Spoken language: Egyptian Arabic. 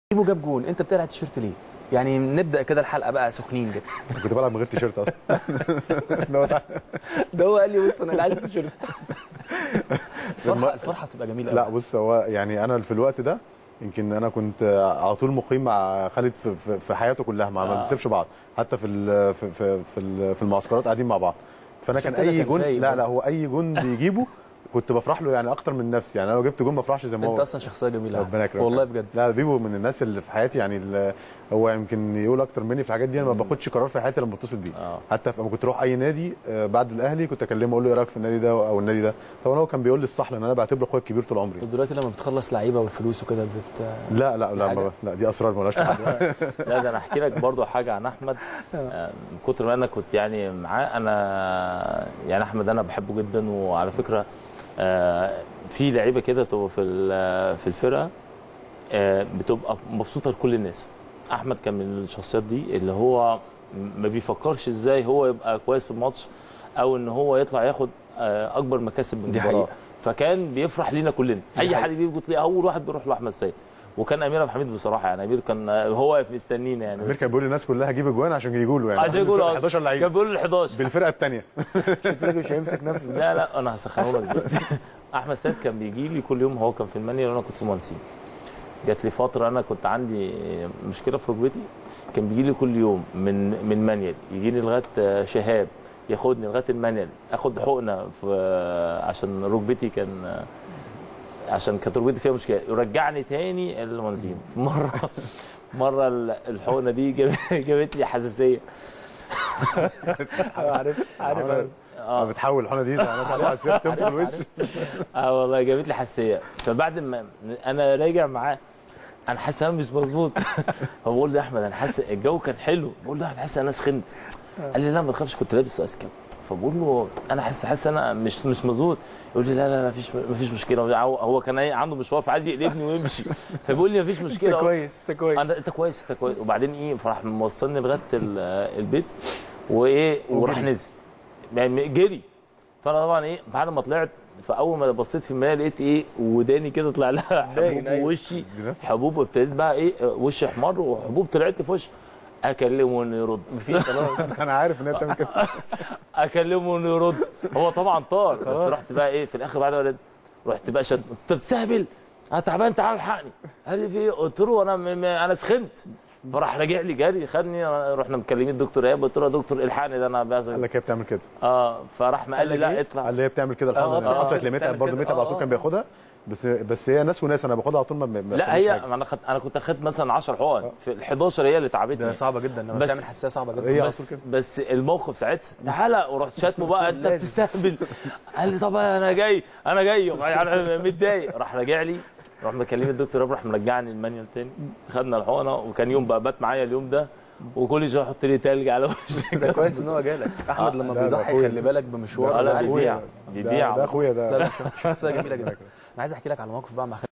بيبو جاب جون انت بتقلع التيشيرت ليه يعني نبدا كده الحلقه بقى سخنين كده أنا كنت بلعب من غير تيشيرت اصلا ده هو قال لي بص انا قلعت التيشيرت الفرحه الفرحه بتبقى جميله لا قوي. بص هو يعني انا في الوقت ده يمكن انا كنت على طول مقيم مع خالد في, في, في حياته كلها ما آه. ما بنسيبش بعض حتى في ال- في في في, ال- في المعسكرات قاعدين مع بعض فانا عشان كان كده اي كان جون فايق لا برضه. لا هو اي جون بيجيبه كنت بفرح له يعني اكتر من نفسي يعني انا لو جبت جون ما افرحش زي ما انت هو اصلا شخصيه جميله ربنا يكرمك والله بجد لا بيبو من الناس اللي في حياتي يعني ال- هو يمكن يقول اكتر مني في الحاجات دي انا ما باخدش قرار في حياتي لما بتصل بيه آه. حتى لما كنت اروح اي نادي آه، بعد الاهلي كنت اكلمه اقول له ايه رايك في النادي ده او النادي ده طبعا هو كان بيقول لي الصح لان انا بعتبره اخويا الكبير طول عمري طب دلوقتي لما بتخلص لعيبه والفلوس وكده بت لا لا لا حاجة؟ ما لا دي اسرار مالهاش حل لا ده انا احكي لك برضو حاجه عن احمد آه، من كتر ما انا كنت يعني معاه انا يعني احمد انا بحبه جدا وعلى فكره آه، في لعيبه كده تبقى في ال- في الفرقه آه، بتبقى مبسوطه لكل الناس احمد كان من الشخصيات دي اللي هو ما بيفكرش ازاي هو يبقى كويس في الماتش او ان هو يطلع ياخد آه، اكبر مكاسب من دي المباراه حقيقة. فكان بيفرح لينا كلنا دي اي حقيقة. حد بيجي تلاقيه اول واحد بيروح لاحمد سيد وكان امير ابو حميد بصراحه يعني امير كان هو واقف مستنينا يعني امير بس كان بيقول للناس كلها جيب اجوان عشان يجوا له يعني عشان يقول 11 كان لعيب بيقول ال 11 بالفرقه الثانيه مش هيمسك نفسه لا لا انا هسخنه لك دلوقتي احمد سيد كان بيجي لي كل يوم هو كان في المانيا وانا كنت في منسين جات لي فتره انا كنت عندي مشكله في ركبتي كان بيجي لي كل يوم من من مانيال يجيني لغايه شهاب ياخدني لغايه المانيال اخد حقنه في عشان ركبتي كان عشان كانت ركبتي فيها مشكله يرجعني تاني المنزين مره مره الحقنه دي جاب- جابت لي حساسيه عارف عارف اه بتحول الحونه دي ناس عليها حساسيه بتنفخ الوش اه والله جابت لي حساسيه فبعد ما انا راجع معاه انا حاسس انا مش مظبوط فبقول له يا احمد انا حاسس الجو كان حلو بقول له يا احمد حاسس انا سخنت قال لي لا ما تخافش كنت لابس اسكم فبقول له انا حاسس حاسس انا مش مش مظبوط يقول لي لا لا لا مفيش مفيش مشكله هو هو كان إيه عنده مشوار فعايز يقلبني ويمشي فبيقول لي مفيش انت مشكله كويس انت كويس انا انت كويس انت كويس وبعدين ايه فراح موصلني لغايه ال- البيت وايه وراح نزل يعني جري فانا طبعا ايه بعد ما طلعت فاول ما بصيت في المرايه لقيت ايه وداني كده طلع لها باين، حبوب أيوة. ووشي دي نفس- حبوب ابتديت بقى ايه وشي احمر وحبوب طلعت لي في وشي اكلمه انه يرد في خلاص انا عارف ان هي بتعمل كده اكلمه انه يرد هو طبعا طار بس رحت بقى ايه في الاخر بعد ما رد رحت بقى شد انت بتستهبل انا تعبان تعال الحقني قال لي في ايه قلت له انا م... م... انا سخنت فراح راجع لي جري خدني رحنا مكلمين الدكتور ايهاب قلت له يا دكتور الحقني ده انا قال بازل لك هي بتعمل كده اه فراح ما قال لي قال لك لا إيه؟ اطلع قال لي هي بتعمل كده الحمد آه، لله آه، حصلت بتعمل لمتعب برضه كده. متعب على طول آه، كان آه. بياخدها بس بس هي ناس وناس انا باخدها على طول ما ما لا بيحصلش هي حاجة. انا خد... انا كنت اخدت مثلا 10 حقن في ال 11 هي اللي ده تعبتني صعبه جدا لما بس- بتعمل حساسيه صعبه جدا هي على بس طول كده بس الموقف ساعتها تعالى ورحت شاتمه بقى انت لازم. بتستهبل قال لي طب انا جاي انا جاي يعني متضايق راح راجع لي راح مكلم الدكتور ابراهيم راح مرجعني المانيال تاني خدنا الحقنه وكان يوم بقى بات معايا اليوم ده وكل شويه يحط لي تلج على وشي ده كويس ان هو جالك احمد آه، لما لا، ده بيضحي أخويا. خلي بالك بمشوار لا، لا، عارف بيبيع. إيه. بيبيع ده, ده اخويا لا ده لا شخصيه جميله جدا انا عايز احكي لك على موقف بقى مع خالد